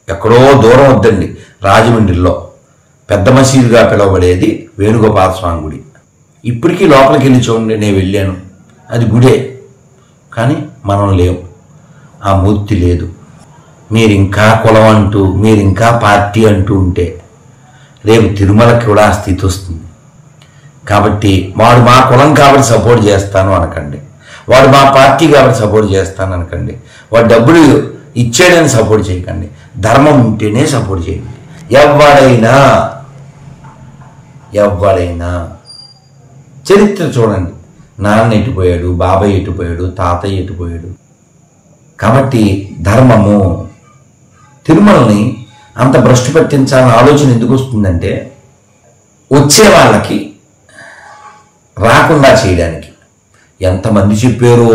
ఎక్కడో దూరం వద్దండి రాజమండ్రిలో పెద్ద మసీదుగా పిలువబడేది వేణుగోపాల స్వామి గుడి ఇప్పటికీ లోపలికి వెళ్ళి చూడండి నేను వెళ్ళాను అది గుడే కానీ మనం లేవు ఆ మూర్తి లేదు మీరు ఇంకా కులం అంటూ మీరు ఇంకా పార్టీ అంటూ ఉంటే రేపు తిరుమలకి కూడా ఆ స్థితి వస్తుంది కాబట్టి వాడు మా కులం కాబట్టి సపోర్ట్ చేస్తాను అనకండి వాడు మా పార్టీ కాబట్టి సపోర్ట్ చేస్తాను అనకండి వాడు డబ్బులు ఇచ్చేయడానికి సపోర్ట్ చేయకండి ధర్మం ఉంటేనే సపోర్ట్ చేయండి ఎవడైనా ఎవడైనా చరిత్ర చూడండి నాన్న ఎటుపోయాడు బాబాయ్ ఎటుపోయాడు తాతయ్య ఎటుపోయాడు కాబట్టి ధర్మము తిరుమలని అంత భ్రష్టు పట్టించాలని ఆలోచన ఎందుకు వస్తుందంటే వచ్చే వాళ్ళకి రాకుండా చేయడానికి ఎంతమంది చెప్పారో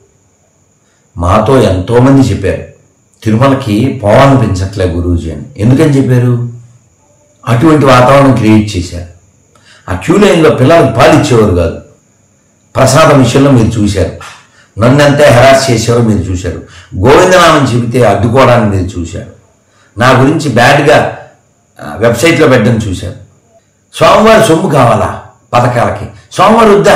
మాతో ఎంతోమంది చెప్పారు తిరుమలకి పోవాలనిపించట్లే గురూజీ అని ఎందుకని చెప్పారు అటువంటి వాతావరణం క్రియేట్ చేశారు ఆ క్యూ లైన్లో పిల్లలకు పాలు ఇచ్చేవారు కాదు ప్రసాదం విషయంలో మీరు చూశారు నన్ను ఎంత హెరాస్ చేశారో మీరు చూశారు గోవిందనామం చెబితే అడ్డుకోవడానికి మీరు చూశారు నా గురించి బ్యాడ్గా ఆ, వెబ్సైట్లో పెట్టడం చూశారు స్వామివారి సొమ్ము కావాలా పథకాలకి స్వామివారు వద్దా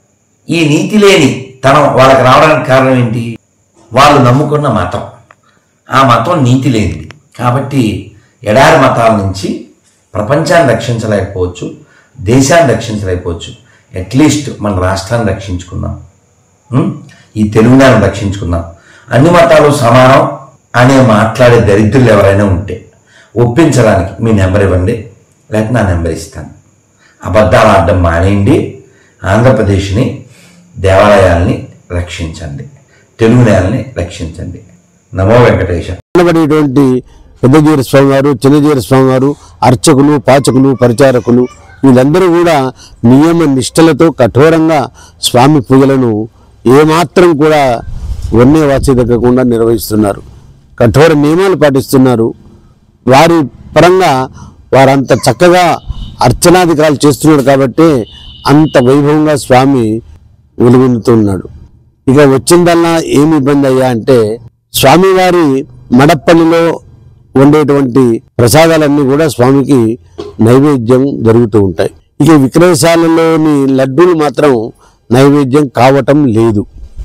ఈ నీతి లేని తనం వాళ్ళకి రావడానికి కారణం ఏంటి వాళ్ళు నమ్ముకున్న మతం ఆ మతం నీతి లేనిది కాబట్టి ఎడారి మతాల నుంచి ప్రపంచాన్ని రక్షించలేకపోవచ్చు దేశాన్ని రక్షించలేకపోవచ్చు అట్లీస్ట్ మన రాష్ట్రాన్ని రక్షించుకుందాం ఉం? ఈ తెలుగునాన్ని రక్షించుకుందాం అన్ని మతాలు సమానం అనే మాట్లాడే దరిద్రులు ఎవరైనా ఉంటే ఒప్పించడానికి మీ నెంబర్ ఇవ్వండి లేకపోతే నా నెంబర్ ఇస్తాను అబద్ధాలు ఆడడం మానేయండి ఆంధ్రప్రదేశ్ని దేవాలయాల్ని రక్షించండి తెలుగు నేలని రక్షించండి నమో వెంకటేశ అనబడేటువంటి పెద్దజీర స్వామి వారు చిన్నజీర స్వామి వారు అర్చకులు పాచకులు పరిచారకులు వీళ్ళందరూ కూడా నియమ నిష్టలతో కఠోరంగా స్వామి పూజలను ఏమాత్రం కూడా వన్నే వాచి తగ్గకుండా నిర్వహిస్తున్నారు కఠోర నియమాలు పాటిస్తున్నారు వారి పరంగా వారంత చక్కగా అర్చనాధికారాలు చేస్తున్నాడు కాబట్టి అంత వైభవంగా స్వామి వెలుగొందుతున్నాడు ఇక వచ్చిందల్లా ఏమి ఇబ్బంది అయ్యా అంటే స్వామివారి మడప్పల్లిలో ఉండేటువంటి ప్రసాదాలన్నీ కూడా స్వామికి నైవేద్యం జరుగుతూ ఉంటాయి ఇక విక్రయశాలలోని లడ్డూలు మాత్రం నైవేద్యం కావటం లేదు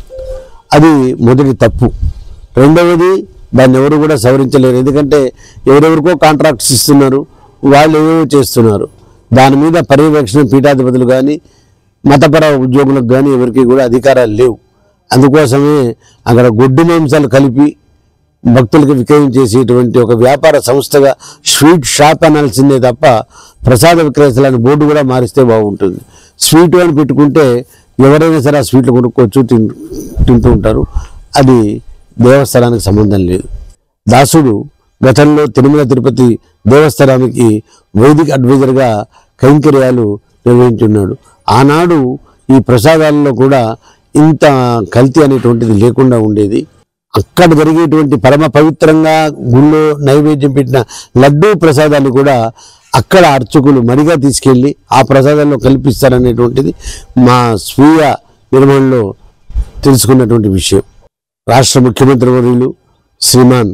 అది మొదటి తప్పు రెండవది దాన్ని ఎవరు కూడా సవరించలేరు ఎందుకంటే ఎవరెవరికో కాంట్రాక్ట్స్ ఇస్తున్నారు వాళ్ళు ఏవేవో చేస్తున్నారు దాని మీద పర్యవేక్షణ పీఠాధిపతులు కానీ మతపర ఉద్యోగులకు కానీ ఎవరికి కూడా అధికారాలు లేవు అందుకోసమే అక్కడ గొడ్డు మాంసాలు కలిపి భక్తులకు విక్రయం చేసేటువంటి ఒక వ్యాపార సంస్థగా స్వీట్ షాప్ అనాల్సిందే తప్ప ప్రసాద విక్రయశాలని బోర్డు కూడా మారిస్తే బాగుంటుంది స్వీట్ అని పెట్టుకుంటే ఎవరైనా సరే ఆ స్వీట్లు కొనుక్కోవచ్చు తిన్ తింటూ ఉంటారు అది దేవస్థానానికి సంబంధం లేదు దాసుడు గతంలో తిరుమల తిరుపతి దేవస్థానానికి వైదిక అడ్వైజర్గా కైంకర్యాలు నిర్వహించున్నాడు ఆనాడు ఈ ప్రసాదాలలో కూడా ఇంత కల్తీ అనేటువంటిది లేకుండా ఉండేది అక్కడ జరిగేటువంటి పరమ పవిత్రంగా గుళ్ళో నైవేద్యం పెట్టిన లడ్డూ ప్రసాదాన్ని కూడా అక్కడ అర్చకులు మరిగా తీసుకెళ్ళి ఆ ప్రసాదాల్లో కల్పిస్తారనేటువంటిది మా స్వీయ నిర్వహణలో తెలుసుకున్నటువంటి విషయం రాష్ట్ర ముఖ్యమంత్రి వర్యులు శ్రీమాన్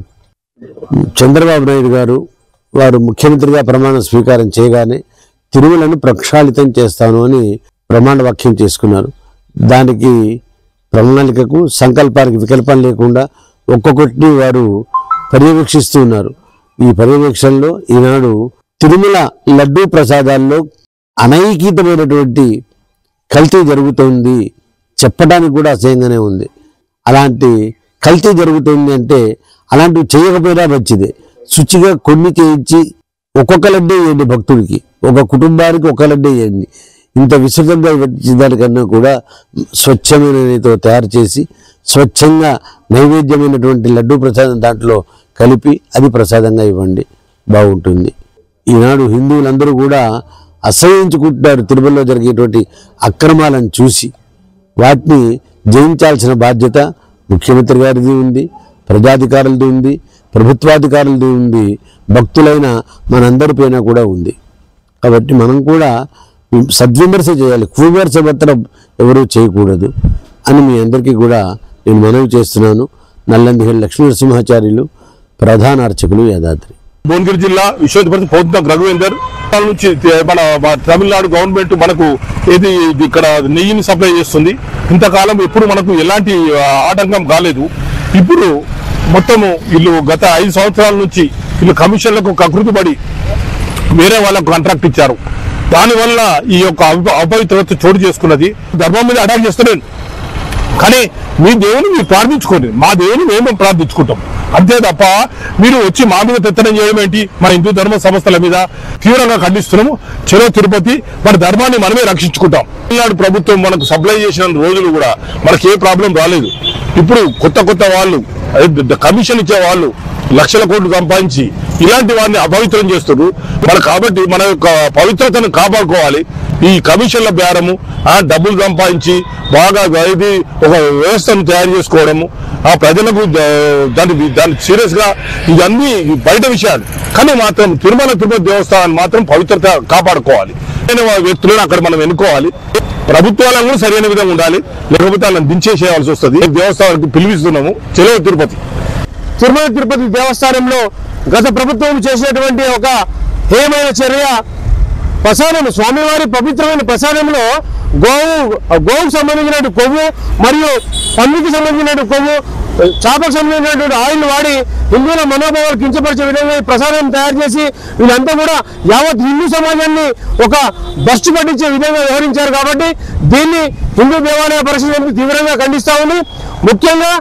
చంద్రబాబు నాయుడు గారు వారు ముఖ్యమంత్రిగా ప్రమాణ స్వీకారం చేయగానే తిరుమలను ప్రక్షాళితం చేస్తాను అని ప్రమాణ వాక్యం చేసుకున్నారు దానికి ప్రణాళికకు సంకల్పానికి వికల్పం లేకుండా ఒక్కొక్కటిని వారు పర్యవేక్షిస్తూ ఉన్నారు ఈ పర్యవేక్షణలో ఈనాడు తిరుమల లడ్డూ ప్రసాదాల్లో అనైకీతమైనటువంటి కల్తీ జరుగుతోంది చెప్పడానికి కూడా అసహ్యంగానే ఉంది అలాంటి కల్తీ జరుగుతుంది అంటే అలాంటివి చేయకపోయినా మంచిదే శుచిగా కొన్ని చేయించి ఒక్కొక్క లడ్డే ఇవ్వండి భక్తుడికి ఒక కుటుంబానికి ఒక లడ్డే ఇవ్వండి ఇంత విస్తృతంగా ఇచ్చే దానికన్నా కూడా స్వచ్ఛమైన నెయ్యితో తయారు చేసి స్వచ్ఛంగా నైవేద్యమైనటువంటి లడ్డూ ప్రసాదం దాంట్లో కలిపి అది ప్రసాదంగా ఇవ్వండి బాగుంటుంది ఈనాడు హిందువులందరూ కూడా అసహించుకుంటున్నారు తిరుమలలో జరిగేటువంటి అక్రమాలను చూసి వాటిని జయించాల్సిన బాధ్యత ముఖ్యమంత్రి గారిది ఉంది ప్రజాధికారులది ఉంది ప్రభుత్వాధికారులది ఉంది భక్తులైన మనందరిపైన కూడా ఉంది కాబట్టి మనం కూడా సద్విమర్శ చేయాలి కువిమర్శ మాత్రం ఎవరూ చేయకూడదు అని మీ అందరికీ కూడా నేను మనవి చేస్తున్నాను నల్లందిహల్ లక్ష్మీ నరసింహాచార్యులు ప్రధాన అర్చకులు యాదాద్రి భువనగిరి జిల్లా విశ్వవిద్యాలయం పౌద్న రఘువేందర్ వాళ్ళ నుంచి తే- మన మన తమిళనాడు గవర్నమెంట్ మనకు ఏది ఇది ఇక్కడ నెయ్యిని సప్లై చేస్తుంది ఇంతకాలం ఎప్పుడు మనకు ఎలాంటి ఆ, ఆటంకం కాలేదు ఇప్పుడు మొత్తము వీళ్ళు గత ఐదు సంవత్సరాల నుంచి వీళ్ళు కమిషన్లకు కకృతిపడి వేరే వాళ్ళకు కాంట్రాక్ట్ ఇచ్చారు దానివల్ల ఈ యొక్క అప- అపవిత్రత చోటు చేసుకున్నది ధర్మం మీద అటాక్ చేస్తలేను కానీ మీ దేవుని మీరు ప్రార్థించుకోండి మా దేవుని మేము ప్రార్థించుకుంటాం అంతే తప్ప మీరు వచ్చి మా మీద తెత్తనం చేయడం ఏంటి మన హిందూ ధర్మ సంస్థల మీద తీవ్రంగా ఖండిస్తున్నాము చెరో తిరుపతి మన ధర్మాన్ని మనమే రక్షించుకుంటాం తమిళనాడు ప్రభుత్వం మనకు సప్లై చేసిన రోజులు కూడా మనకి ఏ ప్రాబ్లం రాలేదు ఇప్పుడు కొత్త కొత్త వాళ్ళు అదే ద- కమిషన్ ఇచ్చే వాళ్ళు లక్షల కోట్లు సంపాదించి ఇలాంటి వారిని అపవిత్రం చేస్తున్నారు మన కాబట్టి మన యొక్క పవిత్రతను కాపాడుకోవాలి ఈ కమిషన్ల బేరము ఆ డబ్బులు సంపాదించి బాగా ఇది ఒక వ్యవస్థను తయారు చేసుకోవడము ఆ ప్రజలకు ద- దాన్ని దాన్ని సీరియస్ గా ఇవన్నీ బయట విషయాలు కానీ మాత్రం తిరుమల తిరుపతి దేవస్థానాన్ని మాత్రం పవిత్రత కాపాడుకోవాలి సరైన వ్యక్తులను అక్కడ మనం ఎన్నుకోవాలి ప్రభుత్వాలను కూడా సరైన విధంగా ఉండాలి లేకపోతే వాళ్ళని దించేసేయాల్సి వస్తుంది దేవస్థానానికి పిలిపిస్తున్నాము చెలవు తిరుపతి తిరుమల తిరుపతి దేవస్థానంలో గత ప్రభుత్వం చేసినటువంటి ఒక హేమైన చర్య ప్రసాదం స్వామివారి పవిత్రమైన ప్రసాదంలో గోవు గోవుకు సంబంధించినటువంటి కొవ్వు మరియు పందికి సంబంధించినటువంటి కొవ్వు చేపకు సంబంధించినటువంటి ఆయిల్ వాడి హిందువుల మనోభావాలు కించపరిచే విధంగా ఈ ప్రసాదం తయారు చేసి వీళ్ళంతా కూడా యావత్ హిందూ సమాజాన్ని ఒక బస్టు పట్టించే విధంగా వ్యవహరించారు కాబట్టి దీన్ని హిందూ దేవాలయ పరిషత్ సమితి తీవ్రంగా ఖండిస్తా ఉంది ముఖ్యంగా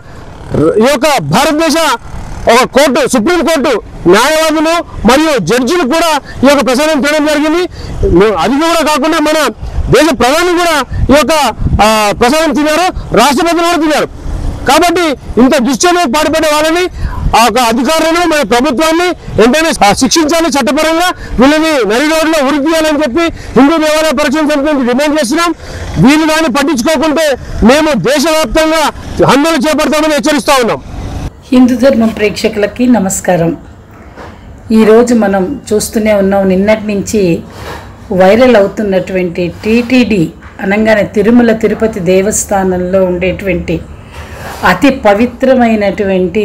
ఈ యొక్క భారతదేశ ఒక కోర్టు సుప్రీం కోర్టు న్యాయవాదులు మరియు జడ్జిలు కూడా ఈ యొక్క ప్రసాదం చేయడం జరిగింది అది కూడా కాకుండా మన దేశ ప్రధాని కూడా ఈ యొక్క ఆ, ప్రసాదం తిన్నారు రాష్ట్రపతులు కూడా తిన్నారు కాబట్టి ఇంత దుశ్చర్యకు పాటుపడే వాళ్ళని ఆ యొక్క అధికారులను మన ప్రభుత్వాన్ని వెంటనే శిక్షించాలి చట్టపరంగా వీళ్ళని నరి రోడ్లో ఉరి తీయాలని చెప్పి హిందూ దేవాలయ పరిరక్షణ సమితి నుంచి డిమాండ్ చేస్తున్నాం వీళ్ళు దాన్ని పట్టించుకోకుంటే మేము దేశవ్యాప్తంగా ఆందోళన చేపడతామని హెచ్చరిస్తా ఉన్నాం హిందూ ధర్మం ప్రేక్షకులకి నమస్కారం ఈరోజు మనం చూస్తూనే ఉన్నాం నిన్నటి నుంచి వైరల్ అవుతున్నటువంటి టీటీడీ అనగానే తిరుమల తిరుపతి దేవస్థానంలో ఉండేటువంటి అతి పవిత్రమైనటువంటి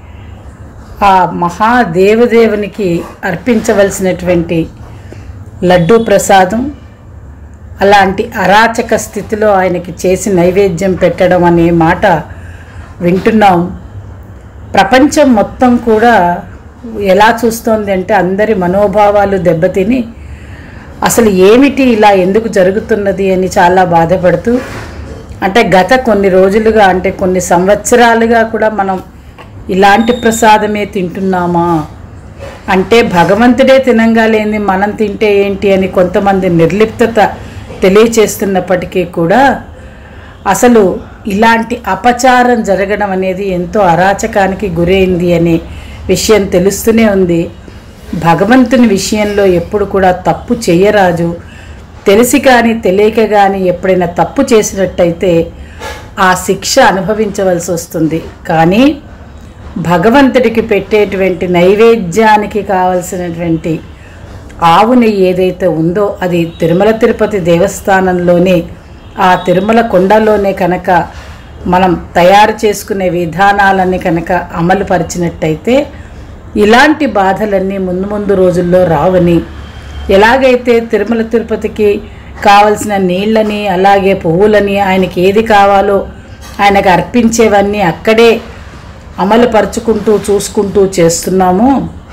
ఆ మహాదేవదేవునికి అర్పించవలసినటువంటి లడ్డూ ప్రసాదం అలాంటి అరాచక స్థితిలో ఆయనకి చేసి నైవేద్యం పెట్టడం అనే మాట వింటున్నాం ప్రపంచం మొత్తం కూడా ఎలా చూస్తోంది అంటే అందరి మనోభావాలు దెబ్బతిని అసలు ఏమిటి ఇలా ఎందుకు జరుగుతున్నది అని చాలా బాధపడుతూ అంటే గత కొన్ని రోజులుగా అంటే కొన్ని సంవత్సరాలుగా కూడా మనం ఇలాంటి ప్రసాదమే తింటున్నామా అంటే భగవంతుడే తినంగా లేని మనం తింటే ఏంటి అని కొంతమంది నిర్లిప్తత తెలియచేస్తున్నప్పటికీ కూడా అసలు ఇలాంటి అపచారం జరగడం అనేది ఎంతో అరాచకానికి గురైంది అనే విషయం తెలుస్తూనే ఉంది భగవంతుని విషయంలో ఎప్పుడు కూడా తప్పు చేయరాజు తెలిసి కానీ తెలియక కానీ ఎప్పుడైనా తప్పు చేసినట్టయితే ఆ శిక్ష అనుభవించవలసి వస్తుంది కానీ భగవంతుడికి పెట్టేటువంటి నైవేద్యానికి కావలసినటువంటి ఆవు నెయ్యి ఏదైతే ఉందో అది తిరుమల తిరుపతి దేవస్థానంలోనే ఆ తిరుమల కొండలోనే కనుక మనం తయారు చేసుకునే విధానాలన్నీ కనుక అమలు పరిచినట్టయితే ఇలాంటి బాధలన్నీ ముందు ముందు రోజుల్లో రావని ఎలాగైతే తిరుమల తిరుపతికి కావలసిన నీళ్ళని అలాగే పువ్వులని ఆయనకి ఏది కావాలో ఆయనకు అర్పించేవన్నీ అక్కడే అమలు పరుచుకుంటూ చూసుకుంటూ చేస్తున్నామో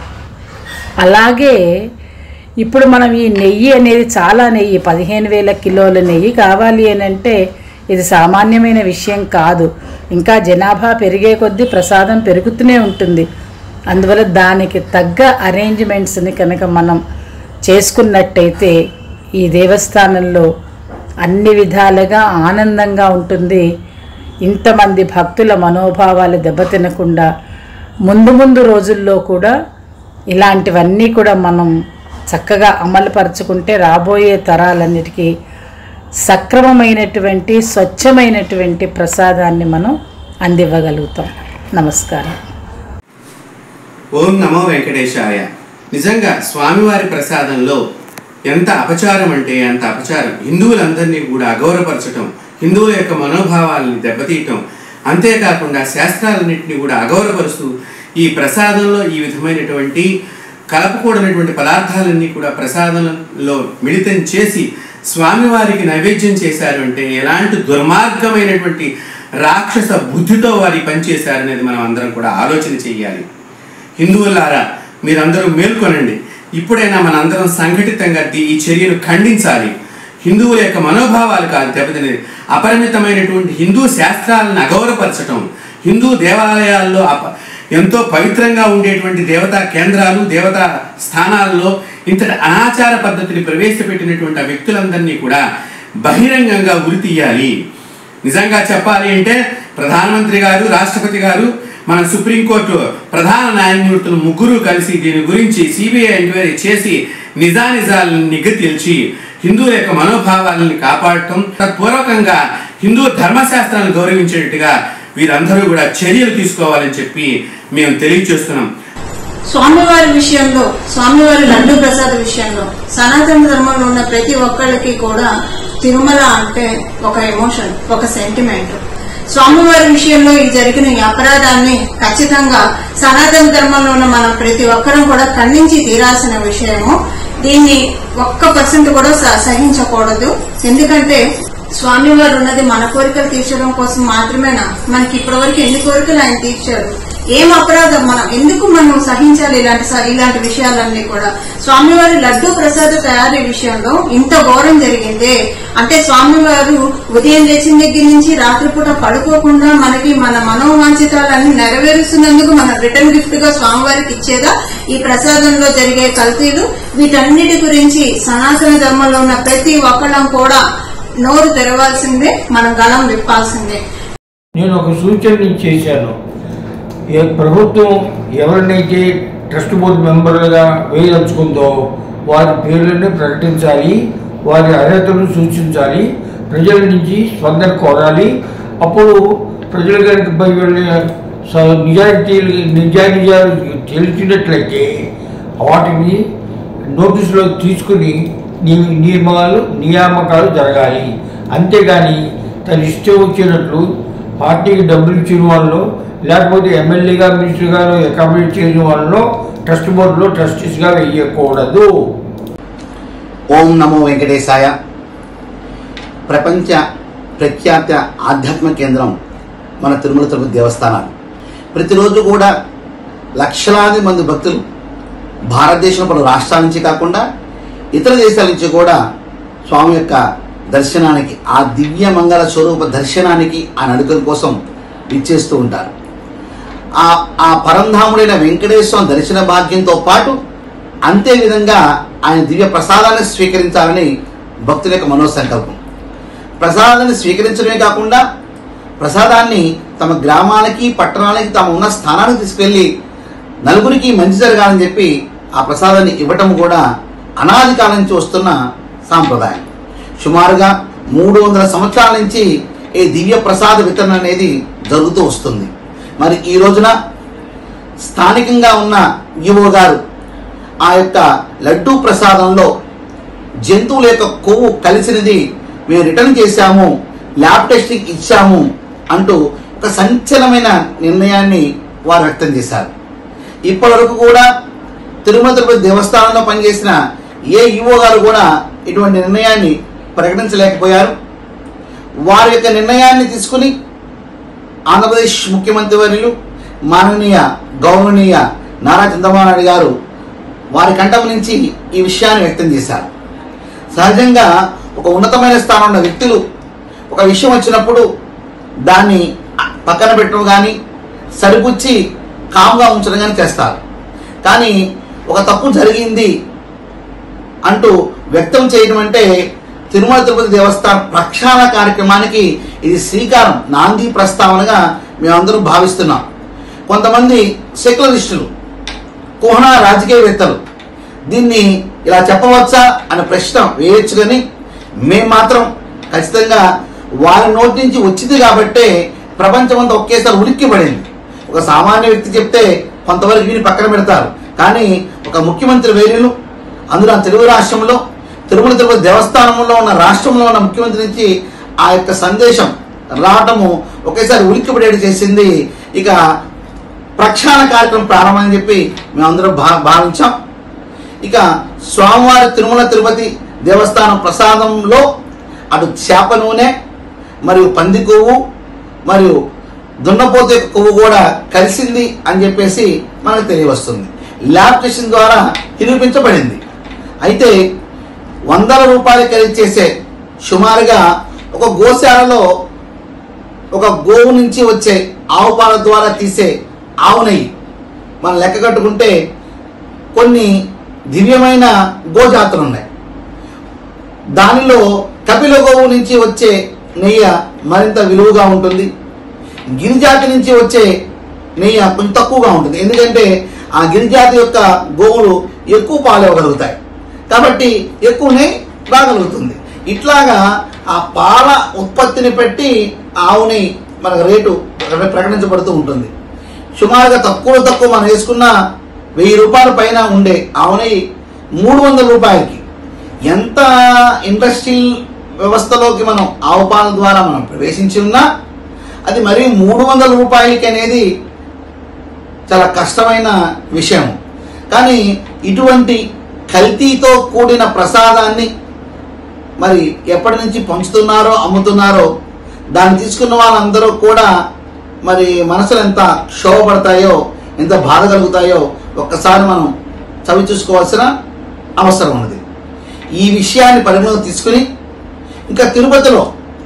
అలాగే ఇప్పుడు మనం ఈ నెయ్యి అనేది చాలా నెయ్యి పదిహేను వేల కిలోల నెయ్యి కావాలి అని అంటే ఇది సామాన్యమైన విషయం కాదు ఇంకా జనాభా పెరిగే కొద్దీ ప్రసాదం పెరుగుతూనే ఉంటుంది అందువల్ల దానికి తగ్గ అరేంజ్మెంట్స్ని కనుక మనం చేసుకున్నట్టయితే ఈ దేవస్థానంలో అన్ని విధాలుగా ఆనందంగా ఉంటుంది ఇంతమంది భక్తుల మనోభావాలు దెబ్బతినకుండా ముందు ముందు రోజుల్లో కూడా ఇలాంటివన్నీ కూడా మనం చక్కగా అమలుపరుచుకుంటే రాబోయే తరాలన్నిటికీ సక్రమమైనటువంటి స్వచ్ఛమైనటువంటి ప్రసాదాన్ని మనం అందివ్వగలుగుతాం నమస్కారం ఓం నమో వెంకటేశాయ నిజంగా స్వామివారి ప్రసాదంలో ఎంత అపచారం అంటే అంత అపచారం హిందువులందరినీ కూడా అగౌరవపరచటం హిందువుల యొక్క మనోభావాలని దెబ్బతీయటం అంతేకాకుండా శాస్త్రాలన్నింటినీ కూడా అగౌరవపరుస్తూ ఈ ప్రసాదంలో ఈ విధమైనటువంటి కలపకూడనటువంటి పదార్థాలన్నీ కూడా ప్రసాదంలో మిళితం చేసి స్వామివారికి నైవేద్యం చేశారు అంటే ఎలాంటి దుర్మార్గమైనటువంటి రాక్షస బుద్ధితో వారి పనిచేశారనేది మనం అందరం కూడా ఆలోచన చెయ్యాలి హిందువులారా మీరందరూ మేల్కొనండి ఇప్పుడైనా మనందరం సంఘటితంగా దీ- ఈ చర్యను ఖండించాలి హిందువుల యొక్క మనోభావాలు కాదు దెబ్బతినేది అపరిమితమైనటువంటి హిందూ శాస్త్రాలను అగౌరవపరచటం హిందూ దేవాలయాల్లో అప ఎంతో పవిత్రంగా ఉండేటువంటి దేవతా కేంద్రాలు దేవతా స్థానాల్లో ఇంతటి అనాచార పద్ధతిని ప్రవేశపెట్టినటువంటి ఆ వ్యక్తులందరినీ కూడా బహిరంగంగా ఉరి తీయాలి నిజంగా చెప్పాలి అంటే ప్రధానమంత్రి గారు రాష్ట్రపతి గారు మన సుప్రీంకోర్టు ప్రధాన న్యాయమూర్తులు ముగ్గురు కలిసి దీని గురించి సిబిఐ ఎంక్వైరీ చేసి నిజానిజాలను నిగ్గు తేల్చి హిందువుల యొక్క మనోభావాలను కాపాడటం తత్పూర్వకంగా హిందూ ధర్మశాస్త్రాలను గౌరవించేట్టుగా వీరందరూ కూడా చర్యలు తీసుకోవాలని చెప్పి మేము తెలియజేస్తున్నాం స్వామివారి విషయంలో స్వామివారి లడ్డు ప్రసాద విషయంలో సనాతన ధర్మంలో ఉన్న ప్రతి ఒక్కళ్ళకి కూడా తిరుమల అంటే ఒక ఎమోషన్ ఒక సెంటిమెంట్ స్వామివారి విషయంలో ఈ జరిగిన ఈ అపరాధాన్ని ఖచ్చితంగా సనాతన ధర్మంలో ఉన్న మనం ప్రతి ఒక్కరం కూడా ఖండించి తీరాల్సిన విషయము దీన్ని ఒక్క పర్సెంట్ కూడా స- సహించకూడదు ఎందుకంటే స్వామివారు ఉన్నది మన కోరికలు తీర్చడం కోసం మాత్రమేనా మనకి ఇప్పటివరకు ఎన్ని కోరికలు ఆయన తీర్చారు ఏం అపరాధం మనం ఎందుకు మనం సహించాలి ఇలాంటి స- ఇలాంటి విషయాలన్నీ కూడా స్వామివారి లడ్డు ప్రసాద తయారీ విషయంలో ఇంత ఘోరం జరిగిందే అంటే స్వామివారు ఉదయం లేచిన దగ్గర నుంచి రాత్రిపూట పడుకోకుండా మనకి మన మనోవాంఛితాలన్నీ నెరవేరుస్తున్నందుకు మన రిటర్న్ గిఫ్ట్ గా స్వామివారికి ఇచ్చేదా ఈ ప్రసాదంలో జరిగే కల్తీలు వీటన్నిటి గురించి సనాతన ధర్మంలో ఉన్న ప్రతి ఒక్కళ్ళం కూడా నోరు తెరవాల్సిందే మనం గలం విప్పాల్సిందే నేను ఒక సూచన నేను చేశాను ఏ ప్రభుత్వం ఎవరినైతే ట్రస్ట్ బోర్డు మెంబర్లుగా వేయదలుచుకుందో వారి పేర్లను ప్రకటించాలి వారి అర్హతలు సూచించాలి ప్రజల నుంచి స్పందన కోరాలి అప్పుడు ప్రజలు కనుక పై వెళ్ళి స- నిజాయితీలు నిజానిజాలు తెలిసినట్లయితే వాటిని నోటీసులో తీసుకుని నీ- నియమాలు నియామకాలు జరగాలి అంతేగాని తన ఇష్టం వచ్చినట్లు పార్టీకి డబ్బులు ఇచ్చిన వాళ్ళు లేకపోతే ఎమ్మెల్యేగా మినిస్టర్గా అకామిడేట్ చేయని వాళ్ళలో ట్రస్ట్ బోర్డులో ట్రస్టీస్గా వేయకూడదు ఓం నమో వెంకటేశాయ ప్రపంచ ప్రఖ్యాత ఆధ్యాత్మిక కేంద్రం మన తిరుమల తిరుపతి దేవస్థానాలు ప్రతిరోజు కూడా లక్షలాది మంది భక్తులు భారతదేశంలో పలు రాష్ట్రాల నుంచి కాకుండా ఇతర దేశాల నుంచి కూడా స్వామి యొక్క దర్శనానికి ఆ దివ్య మంగళ స్వరూప దర్శనానికి ఆ నడుకల కోసం ఇచ్చేస్తూ ఉంటారు ఆ ఆ పరంధాముడైన వెంకటేశ్వర దర్శన భాగ్యంతో పాటు అంతే విధంగా ఆయన దివ్య ప్రసాదాన్ని స్వీకరించాలని భక్తుల యొక్క మనోసంకల్పం ప్రసాదాన్ని స్వీకరించడమే కాకుండా ప్రసాదాన్ని తమ గ్రామాలకి పట్టణాలకి తాము ఉన్న స్థానానికి తీసుకెళ్ళి నలుగురికి మంచి జరగాలని చెప్పి ఆ ప్రసాదాన్ని ఇవ్వటం కూడా అనాది కాలం నుంచి వస్తున్న సాంప్రదాయం సుమారుగా మూడు వందల సంవత్సరాల నుంచి ఈ దివ్య ప్రసాద వితరణ అనేది జరుగుతూ వస్తుంది మరి ఈ రోజున స్థానికంగా ఉన్న ఈవో గారు ఆ యొక్క లడ్డూ ప్రసాదంలో జంతువుల యొక్క కొవ్వు కలిసినది మేము రిటర్న్ చేశాము ల్యాబ్ టెస్టింగ్ ఇచ్చాము అంటూ ఒక సంచలనమైన నిర్ణయాన్ని వారు వ్యక్తం చేశారు ఇప్పటివరకు కూడా తిరుమల తిరుపతి దేవస్థానంలో పనిచేసిన ఏ ఈవో గారు కూడా ఇటువంటి నిర్ణయాన్ని ప్రకటించలేకపోయారు వారి యొక్క నిర్ణయాన్ని తీసుకుని ఆంధ్రప్రదేశ్ ముఖ్యమంత్రి వర్యులు మాననీయ గౌరవనీయ నారా చంద్రబాబు నాయుడు గారు వారి కంఠం నుంచి ఈ విషయాన్ని వ్యక్తం చేశారు సహజంగా ఒక ఉన్నతమైన స్థానం ఉన్న వ్యక్తులు ఒక విషయం వచ్చినప్పుడు దాన్ని పక్కన పెట్టడం కానీ సరిపుచ్చి కామ్గా ఉంచడం కానీ చేస్తారు కానీ ఒక తప్పు జరిగింది అంటూ వ్యక్తం చేయడం అంటే తిరుమల తిరుపతి దేవస్థానం ప్రక్షాళన కార్యక్రమానికి ఇది శ్రీకారం నాంది ప్రస్తావనగా మేమందరం భావిస్తున్నాం కొంతమంది సెక్యులరిస్టులు కుహనా రాజకీయవేత్తలు దీన్ని ఇలా చెప్పవచ్చా అనే ప్రశ్న వేయొచ్చు కానీ మేము మాత్రం ఖచ్చితంగా వారి నోటి నుంచి వచ్చింది కాబట్టే ప్రపంచమంతా ఒకేసారి ఉలిక్కి పడింది ఒక సామాన్య వ్యక్తి చెప్తే కొంతవరకు వీని పక్కన పెడతారు కానీ ఒక ముఖ్యమంత్రి వేరులు అందులో తెలుగు రాష్ట్రంలో తిరుమల తిరుపతి దేవస్థానంలో ఉన్న రాష్ట్రంలో ఉన్న ముఖ్యమంత్రి నుంచి ఆ యొక్క సందేశం రావటము ఒకేసారి ఉలిక్కిపడేటి చేసింది ఇక ప్రక్షాళన కార్యక్రమం ప్రారంభమని చెప్పి మేమందరం భా భావించాం ఇక స్వామివారి తిరుమల తిరుపతి దేవస్థానం ప్రసాదంలో అటు చేప నూనె మరియు పంది కొవ్వు మరియు దున్నపోతే కొవ్వు కూడా కలిసింది అని చెప్పేసి మనకు తెలియవస్తుంది ల్యాబ్ టెస్టింగ్ ద్వారా నిరూపించబడింది అయితే వందల రూపాయలు ఖరీదు చేసే సుమారుగా ఒక గోశాలలో ఒక గోవు నుంచి వచ్చే ఆవు పాల ద్వారా తీసే ఆవు నెయ్యి మనం లెక్క కట్టుకుంటే కొన్ని దివ్యమైన గోజాతులు ఉన్నాయి దానిలో కపిల గోవు నుంచి వచ్చే నెయ్యి మరింత విలువగా ఉంటుంది గిరిజాతి నుంచి వచ్చే నెయ్యి కొంచెం తక్కువగా ఉంటుంది ఎందుకంటే ఆ గిరిజాతి యొక్క గోవులు ఎక్కువ పాలు ఇవ్వగలుగుతాయి కాబట్టి ఎక్కువ నెయ్యి రాగలుగుతుంది ఇట్లాగా ఆ పాల ఉత్పత్తిని పెట్టి ఆవుని మనకు రేటు ప్రకటించబడుతూ ఉంటుంది సుమారుగా తక్కువ తక్కువ మనం వేసుకున్న వెయ్యి రూపాయల పైన ఉండే ఆవుని మూడు వందల రూపాయలకి ఎంత ఇండస్ట్రియల్ వ్యవస్థలోకి మనం ఆవు పాల ద్వారా మనం ప్రవేశించి ఉన్నా అది మరీ మూడు వందల రూపాయలకి అనేది చాలా కష్టమైన విషయం కానీ ఇటువంటి కల్తీతో కూడిన ప్రసాదాన్ని మరి ఎప్పటి నుంచి పంచుతున్నారో అమ్ముతున్నారో దాన్ని తీసుకున్న వాళ్ళందరూ కూడా మరి మనసులు ఎంత క్షోభపడతాయో ఎంత బాధ కలుగుతాయో ఒక్కసారి మనం చవి చూసుకోవాల్సిన అవసరం ఉన్నది ఈ విషయాన్ని పరిగణలోకి తీసుకుని ఇంకా తిరుపతిలో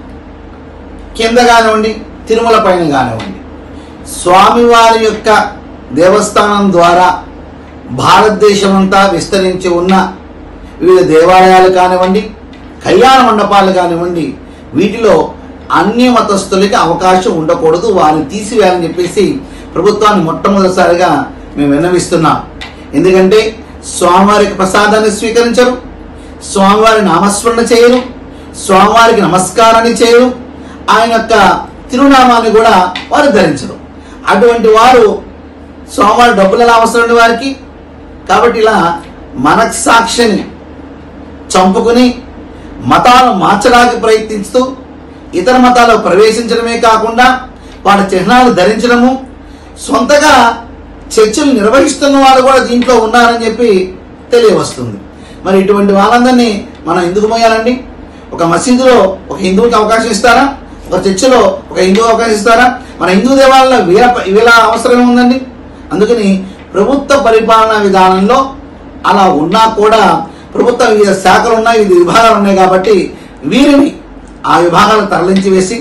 కింద కానివ్వండి తిరుమల పైన కానివ్వండి స్వామివారి యొక్క దేవస్థానం ద్వారా భారతదేశమంతా విస్తరించి ఉన్న వివిధ దేవాలయాలు కానివ్వండి కళ్యాణ మండపాలు కానివ్వండి వీటిలో అన్ని మతస్థులకి అవకాశం ఉండకూడదు వారిని తీసివేయాలని చెప్పేసి ప్రభుత్వాన్ని మొట్టమొదటిసారిగా మేము విన్నవిస్తున్నాం ఎందుకంటే స్వామివారికి ప్రసాదాన్ని స్వీకరించరు స్వామివారి నామస్మరణ చేయరు స్వామివారికి నమస్కారాన్ని చేయరు ఆయన యొక్క తిరునామాన్ని కూడా వారు ధరించరు అటువంటి వారు స్వామివారి డబ్బులు ఎలా అవసరం ఉంది వారికి కాబట్టి ఇలా మనస్సాక్షిని చంపుకుని మతాలను మార్చడానికి ప్రయత్నిస్తూ ఇతర మతాలకు ప్రవేశించడమే కాకుండా వాటి చిహ్నాలు ధరించడము సొంతగా చర్చలు నిర్వహిస్తున్న వాళ్ళు కూడా దీంట్లో ఉన్నారని చెప్పి తెలియవస్తుంది మరి ఇటువంటి వాళ్ళందరినీ మనం ఎందుకు మోయాలండి ఒక మసీదులో ఒక హిందువుకి అవకాశం ఇస్తారా ఒక చర్చిలో ఒక హిందువు అవకాశం ఇస్తారా మన హిందూ దేవాలయంలో వీర వీళ్ళ అవసరం ఉందండి అందుకని ప్రభుత్వ పరిపాలనా విధానంలో అలా ఉన్నా కూడా ప్రభుత్వ వివిధ శాఖలు ఉన్నాయి వివిధ విభాగాలు ఉన్నాయి కాబట్టి వీరిని ఆ విభాగాలను తరలించి వేసి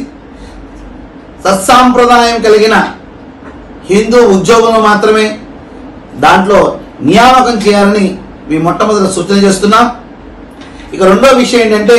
సత్సాంప్రదాయం కలిగిన హిందూ ఉద్యోగులను మాత్రమే దాంట్లో నియామకం చేయాలని మీ మొట్టమొదటి సూచన చేస్తున్నాం ఇక రెండో విషయం ఏంటంటే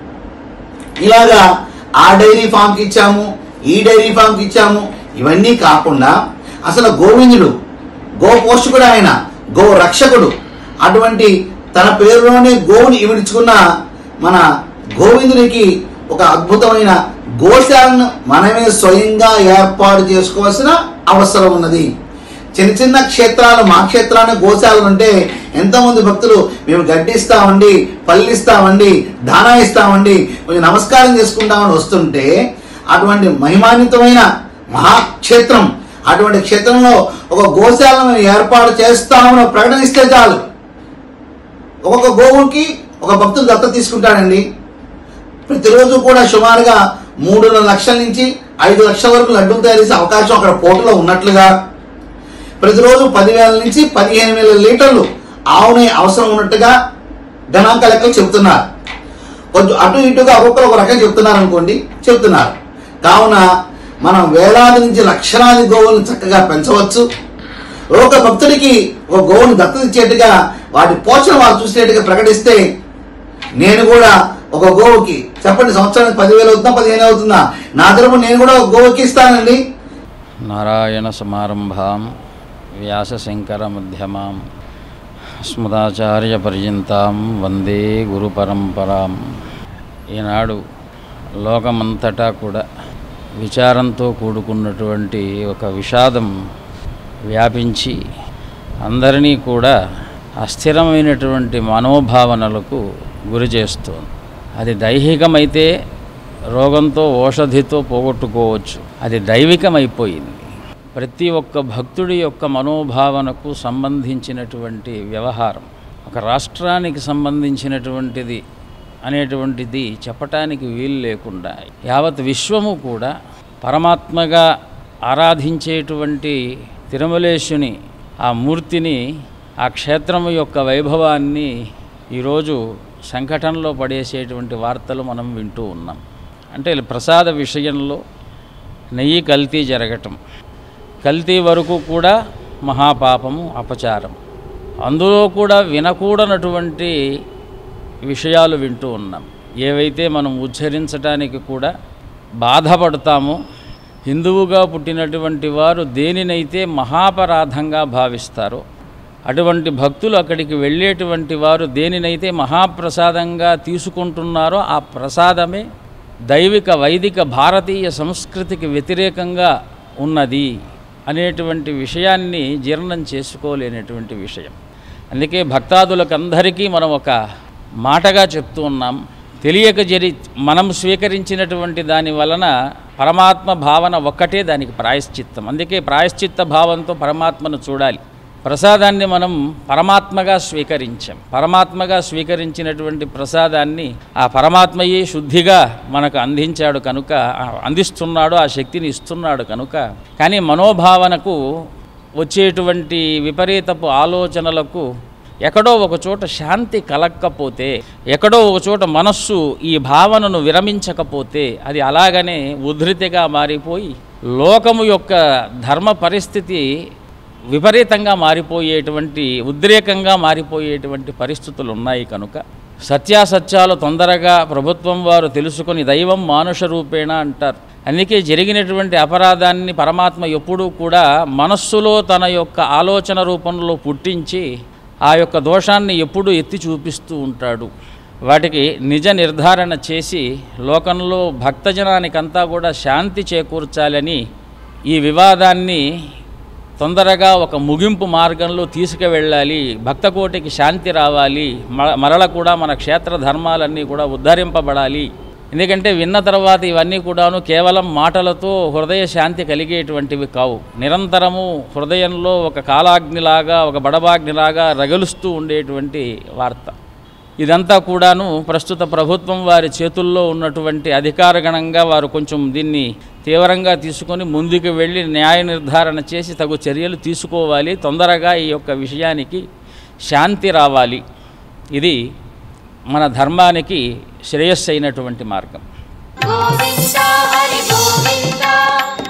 ఇలాగా ఆ డైరీ ఫామ్కి ఇచ్చాము ఈ డైరీ ఫామ్కి ఇచ్చాము ఇవన్నీ కాకుండా అసలు గోవిందుడు గో పోషకుడు ఆయన గో రక్షకుడు అటువంటి తన పేరులోనే గోవుని ఇమిడ్చుకున్న మన గోవిందునికి ఒక అద్భుతమైన గోశాలను మనమే స్వయంగా ఏర్పాటు చేసుకోవాల్సిన అవసరం ఉన్నది చిన్న చిన్న క్షేత్రాలు మా క్షేత్రాన్ని గోశాలలు ఉంటే ఎంతోమంది భక్తులు మేము గడ్డిస్తామండి పల్లిస్తామండి దానా ఇస్తామండి కొంచెం నమస్కారం చేసుకుంటామని వస్తుంటే అటువంటి మహిమాన్వితమైన మహాక్షేత్రం అటువంటి క్షేత్రంలో ఒక గోశాలను ఏర్పాటు చేస్తామని ప్రకటనిస్తే చాలు ఒక్కొక్క గోవుకి ఒక భక్తుడు దత్త తీసుకుంటాడండి ప్రతిరోజు కూడా సుమారుగా మూడున్నర లక్షల నుంచి ఐదు లక్షల వరకు లడ్డూలు తయారు చేసే అవకాశం అక్కడ పోటులో ఉన్నట్లుగా ప్రతిరోజు పదివేల నుంచి పదిహేను వేల లీటర్లు ఆవునే అవసరం ఉన్నట్టుగా గణాంక లెక్కలు చెబుతున్నారు కొంచెం అటు ఇటుగా ఒక్కొక్కరు ఒక రకం చెప్తున్నారు అనుకోండి చెప్తున్నారు కావున మనం వేలాది నుంచి లక్షలాది గోవులను చక్కగా పెంచవచ్చు ఒక భక్తుడికి ఒక గోవును దత్తత ఇచ్చేట్టుగా వాటి పోషణ వారు చూసేట్టుగా ప్రకటిస్తే నేను కూడా ఒక గోవుకి చెప్పండి సంవత్సరానికి పదివేలు అవుతుందా పదిహేను అవుతుందా నా తరపు నేను కూడా ఒక గోవుకి ఇస్తానండి నారాయణ సమారంభాం వ్యాసశంకర మధ్యమాం స్మృతాచార్య పర్యంతాం వందే గురు పరంపరాం ఈనాడు లోకమంతటా కూడా విచారంతో కూడుకున్నటువంటి ఒక విషాదం వ్యాపించి అందరినీ కూడా అస్థిరమైనటువంటి మనోభావనలకు గురి చేస్తోంది అది దైహికమైతే రోగంతో ఓషధితో పోగొట్టుకోవచ్చు అది దైవికమైపోయింది ప్రతి ఒక్క భక్తుడి యొక్క మనోభావనకు సంబంధించినటువంటి వ్యవహారం ఒక రాష్ట్రానికి సంబంధించినటువంటిది అనేటువంటిది చెప్పటానికి వీలు లేకుండా యావత్ విశ్వము కూడా పరమాత్మగా ఆరాధించేటువంటి తిరుమలేశుని ఆ మూర్తిని ఆ క్షేత్రము యొక్క వైభవాన్ని ఈరోజు సంకటంలో పడేసేటువంటి వార్తలు మనం వింటూ ఉన్నాం అంటే ప్రసాద విషయంలో నెయ్యి కల్తీ జరగటం కల్తీ వరకు కూడా మహాపాపము అపచారం అందులో కూడా వినకూడనటువంటి విషయాలు వింటూ ఉన్నాం ఏవైతే మనం ఉచ్చరించడానికి కూడా బాధపడతామో హిందువుగా పుట్టినటువంటి వారు దేనినైతే మహాపరాధంగా భావిస్తారో అటువంటి భక్తులు అక్కడికి వెళ్ళేటువంటి వారు దేనినైతే మహాప్రసాదంగా తీసుకుంటున్నారో ఆ ప్రసాదమే దైవిక వైదిక భారతీయ సంస్కృతికి వ్యతిరేకంగా ఉన్నది అనేటువంటి విషయాన్ని జీర్ణం చేసుకోలేనటువంటి విషయం అందుకే భక్తాదులకందరికీ మనం ఒక మాటగా చెప్తూ ఉన్నాం తెలియక జరి మనం స్వీకరించినటువంటి దాని వలన పరమాత్మ భావన ఒక్కటే దానికి ప్రాయశ్చిత్తం అందుకే ప్రాయశ్చిత్త భావంతో పరమాత్మను చూడాలి ప్రసాదాన్ని మనం పరమాత్మగా స్వీకరించాం పరమాత్మగా స్వీకరించినటువంటి ప్రసాదాన్ని ఆ పరమాత్మయే శుద్ధిగా మనకు అందించాడు కనుక ఆ అందిస్తున్నాడు ఆ శక్తిని ఇస్తున్నాడు కనుక కానీ మనోభావనకు వచ్చేటువంటి విపరీతపు ఆలోచనలకు ఎక్కడో ఒక చోట శాంతి కలక్కపోతే ఎక్కడో ఒక చోట మనస్సు ఈ భావనను విరమించకపోతే అది అలాగనే ఉధృతిగా మారిపోయి లోకము యొక్క ధర్మ పరిస్థితి విపరీతంగా మారిపోయేటువంటి ఉద్రేకంగా మారిపోయేటువంటి పరిస్థితులు ఉన్నాయి కనుక సత్యాసత్యాలు తొందరగా ప్రభుత్వం వారు తెలుసుకొని దైవం మానుష రూపేణ అంటారు అందుకే జరిగినటువంటి అపరాధాన్ని పరమాత్మ ఎప్పుడూ కూడా మనస్సులో తన యొక్క ఆలోచన రూపంలో పుట్టించి ఆ యొక్క దోషాన్ని ఎప్పుడూ ఎత్తి చూపిస్తూ ఉంటాడు వాటికి నిజ నిర్ధారణ చేసి లోకంలో భక్తజనానికంతా కూడా శాంతి చేకూర్చాలని ఈ వివాదాన్ని తొందరగా ఒక ముగింపు మార్గంలో తీసుకువెళ్ళాలి భక్తకోటికి శాంతి రావాలి మ- మరల కూడా మన క్షేత్ర ధర్మాలన్నీ కూడా ఉద్ధరింపబడాలి ఎందుకంటే విన్న తర్వాత ఇవన్నీ కూడాను కేవలం మాటలతో హృదయ శాంతి కలిగేటువంటివి కావు నిరంతరము హృదయంలో ఒక కాలాగ్నిలాగా ఒక బడబాగ్నిలాగా రగలుస్తూ ఉండేటువంటి వార్త ఇదంతా కూడాను ప్రస్తుత ప్రభుత్వం వారి చేతుల్లో ఉన్నటువంటి అధికారగణంగా వారు కొంచెం దీన్ని తీవ్రంగా తీసుకొని ముందుకు వెళ్ళి న్యాయ నిర్ధారణ చేసి తగు చర్యలు తీసుకోవాలి తొందరగా ఈ యొక్క విషయానికి శాంతి రావాలి ఇది మన ధర్మానికి శ్రేయస్సు అయినటువంటి మార్గం గోవింద హరి గోవింద